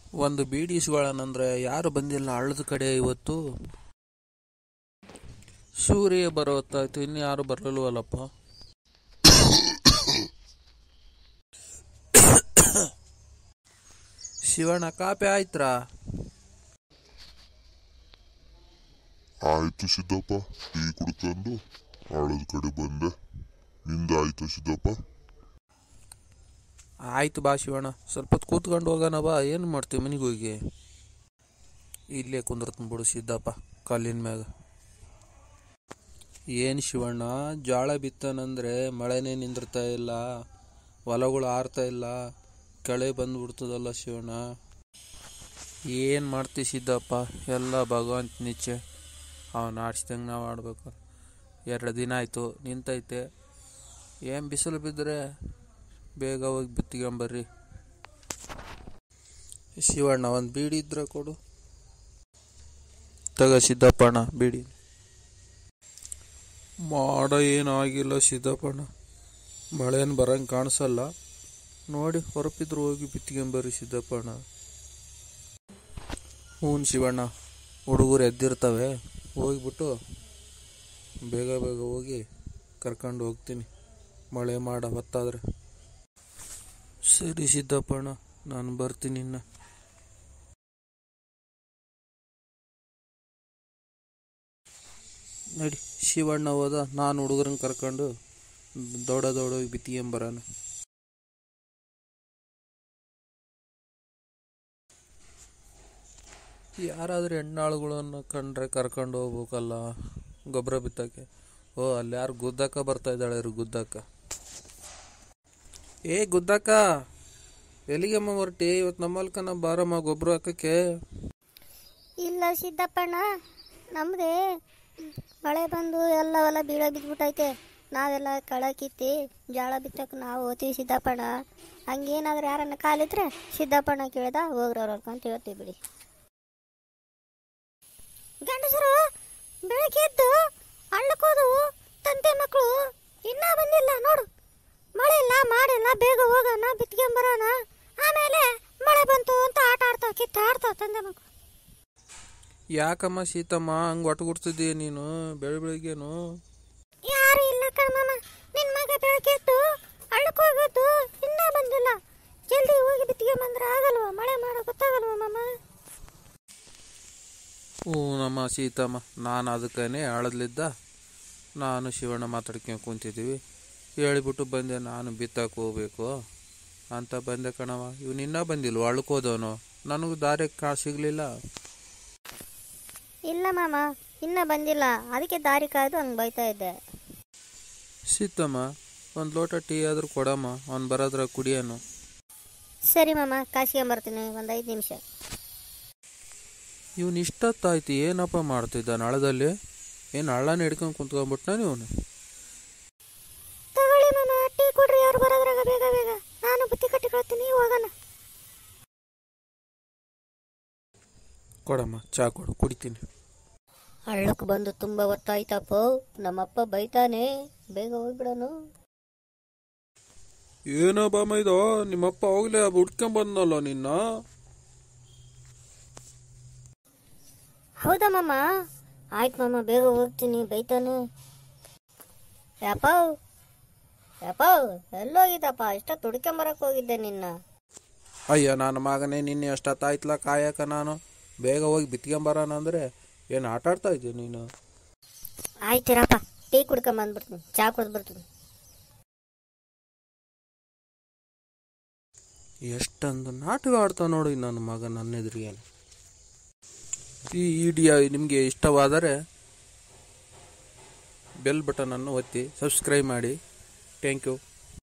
ಒಂದು ಬೀಡಿ ಇಸ್ಕೊಳ್ಳೋಣಂದ್ರೆ ಯಾರು ಬಂದಿಲ್ಲ ಹಳ್ಳದ ಕಡೆ ಇವತ್ತು ಸೂರ್ಯ ಬರೋ ಹೊತ್ತಾಯ್ತು ಇನ್ನು ಯಾರು ಬರಲ್ವಲ್ಲಪ್ಪ ಶಿವಣ್ಣ ಕಾಪಿ ಆಯ್ತ್ರಾ ಆಯ್ತು ಸಿದ್ದಪ್ಪ ಟೀ ಕುಡ್ಕೊಂಡು ಆಳದ ಕಡೆ ಬಂದೆ ನಿಂದಾಯ್ತು ಸಿದ್ದಪ್ಪ ಆಯ್ತು ಬಾ ಶಿವಣ್ಣ ಸ್ವಲ್ಪ ಹೊತ್ತು ಕೂತ್ಕೊಂಡು ಹೋಗೋಣ ಬಾ ಏನು ಮಾಡ್ತೀವಿ ಮನೆಗೆ ಹೋಗಿ ಇಲ್ಲೇ ಕುಂದ್ರತ್ನ ಬಿಡು ಸಿದ್ದಪ್ಪ ಕಲ್ಲಿನ ಮ್ಯಾಗ ಏನು ಶಿವಣ್ಣ ಜೋಳ ಬಿತ್ತನಂದ್ರೆ ಮಳೆನೇ ನಿಂದಿರ್ತಾ ಇಲ್ಲ ಹೊಲಗಳು ಆರ್ತಾ ಇಲ್ಲ ಕಳೆ ಬಂದ್ಬಿಡ್ತದಲ್ಲ ಶಿವಣ್ಣ ಏನು ಮಾಡ್ತೀವಿ ಸಿದ್ದಪ್ಪ ಎಲ್ಲ ಭಗವಂತ ನಿಚ್ಚೆ ಅವನು ಆಡ್ಸ್ದಂಗೆ ನಾವು ಆಡ್ಬೇಕು ಎರಡು ದಿನ ಆಯಿತು ನಿಂತೈತೆ ಏನು ಬಿಸಿಲು ಬಿದ್ದರೆ ಬೇಗ ಹೋಗಿ ಬಿತ್ಕೊಂಬರ್ರಿ ಶಿವಣ್ಣ ಒಂದು ಬೀಡಿ ಇದ್ರೆ ಕೊಡು ತಗ ಸಿದ್ದಪ್ಪಣ್ಣ ಬೀಡಿ ಮಾಡ ಏನೂ ಆಗಿಲ್ಲ ಸಿದ್ದಪ್ಪಣ್ಣ ಮಳೇನು ಬರಂಗೆ ಕಾಣಿಸಲ್ಲ ನೋಡಿ ಹೊರಪಿದ್ರು ಹೋಗಿ ಬಿತ್ಕೊಂಬರ್ರಿ ಸಿದ್ದಪ್ಪಣ್ಣ ಹ್ಞೂ ಶಿವಣ್ಣ ಹುಡುಗರು ಎದ್ದಿರ್ತವೆ ಹೋಗ್ಬಿಟ್ಟು ಬೇಗ ಬೇಗ ಹೋಗಿ ಕರ್ಕೊಂಡು ಹೋಗ್ತೀನಿ ಮಳೆ ಮಾಡ ಹೊತ್ತಾದ್ರೆ ಸರಿ ಸಿದ್ದಪ್ಪಣ್ಣ ನಾನು ಬರ್ತೀನಿ ಇನ್ನ ನಡಿ ಶಿವಣ್ಣ ಹೋದ ನಾನು ಹುಡುಗರನ್ನ ಕರ್ಕೊಂಡು ದೌಡ ದೌಡ ಹೋಗಿ ಬಿತ್ಕೊಂಬರೋಣ ಯಾರಾದ್ರೂ ಹೆಣ್ಣಾಳುಗಳನ್ನು ಕಂಡ್ರೆ ಕರ್ಕೊಂಡು ಹೋಗ್ಬೇಕಲ್ಲ ಗೊಬ್ಬರ ಬಿತ್ತಕ್ಕೆ ಓ ಅಲ್ಲಿ ಯಾರು ಗುದ್ದಕ್ಕ ಬರ್ತಾ ಇದ್ದಾಳೆ ರೀ ಗುದ್ದಕ್ಕ ಏ ಗುದ್ದಕ್ಕ ಎಲ್ಲಿಗಮ್ಮ ಹೊರಟಿ ಇವತ್ತು ನಮ್ಮಲ್ಕನ ಬಾರಮ್ಮ ಗೊಬ್ಬರ ಹಾಕಕ್ಕೆ ಇಲ್ಲ ಸಿದ್ದಪ್ಪಣ್ಣ ನಮ್ಮದೇ ಮಳೆ ಬಂದು ಎಲ್ಲ ಹೊಲ ಬೀಳ ಬಿದ್ಬಿಟ್ಟೈತೆ ನಾವೆಲ್ಲ ಕಳ ಕಿತ್ತಿ ಜಾಳ ಬಿತ್ತಕ್ಕೆ ನಾವು ಹೋಗ್ತೀವಿ ಸಿದ್ದಪ್ಪಣ್ಣ ಹಂಗೇನಾದ್ರೆ ಯಾರನ್ನ ಕಾಲಿದ್ರೆ ಸಿದ್ದಪ್ಪಣ್ಣ ಕೇಳ್ದ ಹೋಗ್ರವ್ರು ಅಂತ ಹೇಳ್ತೀವಿ ಬಿಡಿ ಗಂಡಸರು ಬೆಳಗ್ಗೆ ಎದ್ದು ಹಳ್ಳಕ್ಕೋದವು ತಂದೆ ಮಕ್ಕಳು ಇನ್ನೂ ಬಂದಿಲ್ಲ ನೋಡು ಮಳೆ ಇಲ್ಲ ಮಾಡಿಲ್ಲ ಬೇಗ ಹೋಗೋಣ ಬಿತ್ಕೊಂಬರೋಣ ಆಮೇಲೆ ಮಳೆ ಬಂತು ಅಂತ ಆಟ ಆಡ್ತಾವ ಕಿತ್ತಾಡ್ತಾವ ತಂದೆ ಮಕ್ಕಳು ಯಾಕಮ್ಮ ಸೀತಮ್ಮ ಹಂಗೆ ಒಟ್ಟಗುಡ್ತಿದ್ದೀಯ ನೀನು ಬೆಳ ಬೆಳಿಗ್ಗೆನು ಯಾರು ಇಲ್ಲ ಕಣಮ್ಮ ನಿನ್ ಮಗ ಬೆಳಗ್ಗೆ ಎದ್ದು ಹಳ್ಳಕ್ಕೆ ಹೋಗೋದು ಇನ್ನೂ ಬಂದಿಲ್ಲ ಜಲ್ದಿ ಹೋಗಿ ಬಿತ್ತಿಗೆ ಬಂದ್ರೆ ಆಗಲ್ವಾ ಮಳೆ ಮಾಡೋ ಗೊತ್ತಾಗಲ್ವಾ ಮಾಮ ಹ್ಞೂ ನಮ್ಮ ಸೀತಮ್ಮ ನಾನು ಅದಕ್ಕೇ ಆಳದ್ಲಿದ್ದ ನಾನು ಶಿವಣ್ಣ ಮಾತಾಡ್ಕೊಂಡು ಕುಂತಿದ್ದೀವಿ ಹೇಳಿಬಿಟ್ಟು ಬಂದೆ ನಾನು ಬಿತ್ತಕ್ಕೆ ಹೋಗ್ಬೇಕು ಅಂತ ಬಂದೆ ಕಣವ ಇವ್ನು ಇನ್ನೂ ಬಂದಿಲ್ವ ಅಳ್ಕೋದವನು ನನಗೂ ದಾರಿ ಕಾ ಸಿಗಲಿಲ್ಲ ಇಲ್ಲ ಮಾಮ ಇನ್ನೂ ಬಂದಿಲ್ಲ ಅದಕ್ಕೆ ದಾರಿ ಕಾಯ್ದು ಹಂಗೆ ಬೈತಾ ಇದ್ದೆ ಸೀತಮ್ಮ ಒಂದು ಲೋಟ ಟೀ ಆದರೂ ಕೊಡಮ್ಮ ಅವ್ನು ಬರೋದ್ರ ಕುಡಿಯೋನು ಸರಿ ಮಾಮ ಕಾಸ್ಕೊಂಬರ್ತೀನಿ ಒಂದು ಐದು ನಿಮಿಷ ಇವನು ಇಷ್ಟೊತ್ತಾಯ್ತು ಏನಪ್ಪ ಮಾಡ್ತಿದ್ದ ನಳದಲ್ಲಿ ಏನು ಹಳ್ಳನ ಹಿಡ್ಕೊಂಡು ಕುಂತ್ಕೊಂಡ್ಬಿಟ್ನ ಇವನು ತಗೊಳ್ಳಿ ಮಾಮ ಟೀ ಕೊಡ್ರಿ ಅವ್ರು ಬರೋದ್ರಾಗ ಬೇಗ ಬೇಗ ನಾನು ಬುತ್ತಿ ಕಟ್ಟಿಕೊಳ್ತೀನಿ ಹೋಗೋಣ ಕೊಡಮ್ಮ ಚಾ ಕೊಡು ಕುಡಿತೀನಿ ಹಳ್ಳಕ್ಕೆ ಬಂದು ತುಂಬ ಹೊತ್ತಾಯ್ತಪ್ಪ ನಮ್ಮಪ್ಪ ಬೈತಾನೆ ಬೇಗ ಹೋಗ್ಬಿಡೋನು ಏನೋ ಬಾಮ ಇದು ನಿಮ್ಮಪ್ಪ ಹೋಗ್ಲೇ ಹುಡ್ಕೊಂಬಂದಲ್ಲ ನಿನ್ನ ಹೌದಾ ಮಾಮ ಆಯ್ತು ಮಾಮ ಬೇಗ ಹೋಗ್ತೀನಿ ಬೈತಾನೆ ಯಪ್ಪ ಯಪ್ಪ ಎಲ್ಲೋಗಿದ್ದಪ್ಪ ಇಷ್ಟ ತುಡ್ಕೊಂಬರಕ್ಕೆ ಹೋಗಿದ್ದೆ ನಿನ್ನ ಅಯ್ಯ ನನ್ನ ಮಗನೇ ನಿನ್ನೆ ಅಷ್ಟೊತ್ತಾಯ್ತಲ್ಲ ಕಾಯಕ ನಾನು ಬೇಗ ಹೋಗಿ ಬಿತ್ಕೊಂಬರೋಣ ಅಂದರೆ ಏನು ಆಟ ಆಡ್ತಾ ಇದ್ದೀಯ ನೀನು ಆಯ್ತಿರಪ್ಪ ಟೀ ಕುಡ್ಕೊಂಬಂದ್ಬಿಡ್ತೀನಿ ಚಾ ಕುಡ್ದು ಬರ್ತೀನಿ ಎಷ್ಟೊಂದು ನಾಟಕ ಆಡ್ತಾ ನೋಡಿ ನನ್ನ ಮಗ ನನ್ನ ಎದುರಿಗೆ ಈ ವಿಡಿಯೋ ನಿಮಗೆ ಇಷ್ಟವಾದರೆ ಬೆಲ್ ಬಟನನ್ನು ಒತ್ತಿ ಸಬ್ಸ್ಕ್ರೈಬ್ ಮಾಡಿ ಥ್ಯಾಂಕ್ ಯು